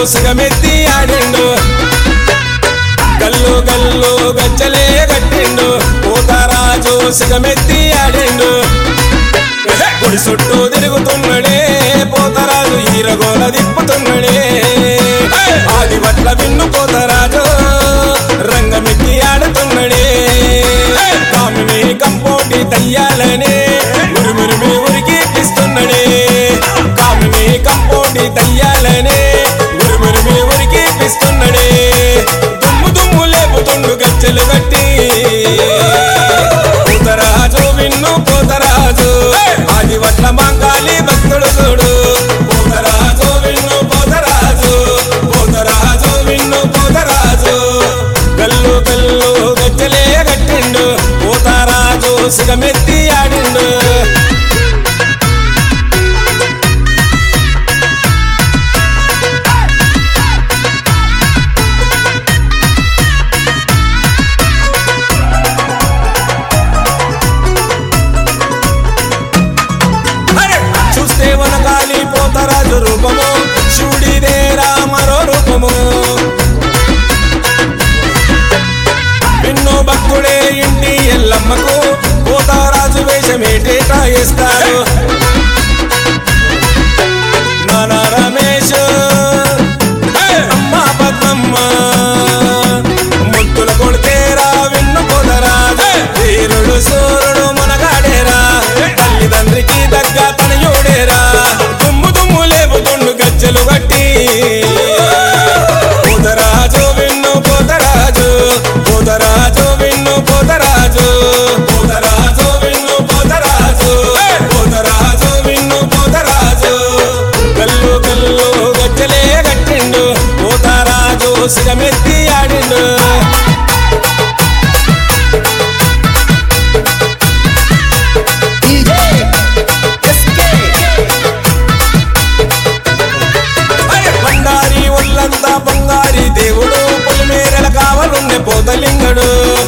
సిగమెత్తి ఆడిండు గల్లు గల్లు గజ్జలే కట్టిండు పోతారాజు సిగమెత్తి ఆడిండు గుడి చుట్టూ తిరుగుతున్నాడే పోతరాజు ఈరగోల దిప్పుతున్నాడే ఆది పట్ల విన్ను పోతరాజు రంగమెత్తి ఆడుతున్నాడే కామిని కంపోటి దయ్యాలనే ఉరుమురిమి ఉరికి పిస్తున్నాడే కామిని కంపోటి దయ్యాలనే ఉరుమురిమి ఉరికి పిస్తున్నాడే దుమ్ము దుమ్ము లేపుతుండు గజ్జలు కట్టి పోతరాజు విన్ను పోతరాజు ఆది వట్ల మంగాలి భక్తుడు చూడు పోతరాజు విన్ను పోతరాజు పోతరాజు విన్ను పోతరాజు గల్లు గల్లు గజ్జలే కట్టిండు పోతరాజు సిగమెత్తి ఆడిండు అరే! చూస్తే వనగాలి పోతరాజు రూపము శివుడిదే రామరో రూపము ఎన్నో భక్తుడే ఇంటి ఎల్లమ్మకు పోతారాజు వేషమేటేటా వేస్తారు నానా రమేష్ అమ్మ పద్మమ్మ ముద్దుల కొడితేరా విన్ను పోతరాజు వీరుడు సూర్యుడు మనగాడేరా తల్లిదండ్రికి దగ్గ తనయుడేరా దుమ్ము దుమ్ము లేపుతుండు గజ్జలు కట్టి పోతరాజు విన్ను పోతరాజు పోతరాజు విన్ను పోతరాజు పోతరాజు విన్ను పోతరాజు పోతరాజు విన్ను పోతరాజు గల్లు గల్లు గజ్జలే కట్టిండు పోతరాజు సిగమెత్తి ఆడిండు DJ SK అరే బండారి ఒళ్ళంతా బంగారి దేవుడు పొలిమేరల కావలుండే పోతలింగడు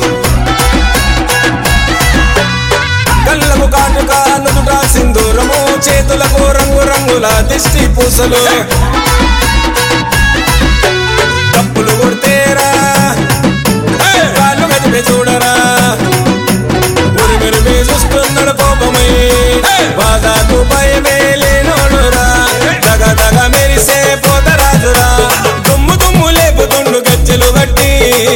కళ్ళకు కాటుక నుదుట సింధూరము చేతులకు రంగు రంగుల దిష్టి పూసలు తప్పులు కొడితేరా కాళ్ళు గదిపే చూడరా ఉరిమిరిమి చూస్తున్నాడు కోపమై బాధాకు భయమే లేనోడురా దగ దగ మెరిసే పోతరాజురా దుమ్ము దుమ్ము లేపుతుండు గజ్జలు గట్టి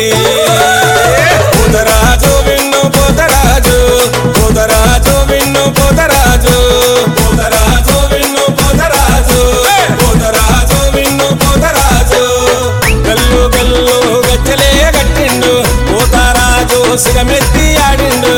పోతరాజు విన్ను పోతరాజు పోతరాజు విన్ను పోతరాజు పోతరాజు విన్ను పోతరాజు పోతరాజు విన్ను పోతరాజు గల్లు గల్లు గజ్జలే కట్టిండు పోతరాజు సిగమెత్తి ఆడిండు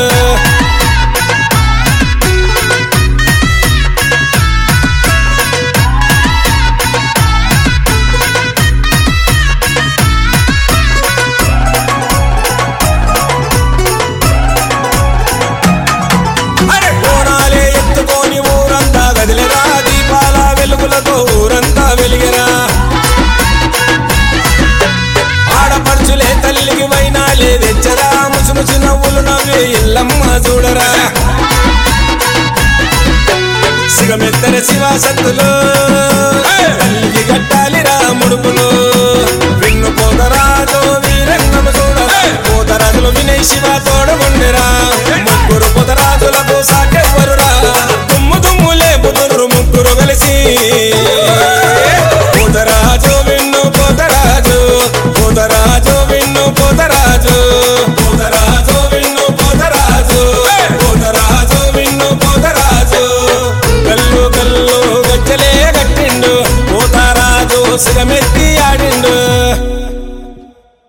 అరే కోణాలే ఎత్తుకొని ఊరంతా గదిలిరా దీపాల వెలుగులతో ఊరంతా వెలిగిరా ఆడపడుచులే తల్లికి వైనాలే తెచ్చరా ముసి ముసి నవ్వులు నవ్వే ఇల్లమ్మ చూడరా సిగమెత్తర శివ సత్తులు తల్లికి కట్టాలిరా ముడుపులు విన్ను పోతరాజు వీరంగము చూడరా పోతరాజులు వినయ్ శివ తోడగొండెరా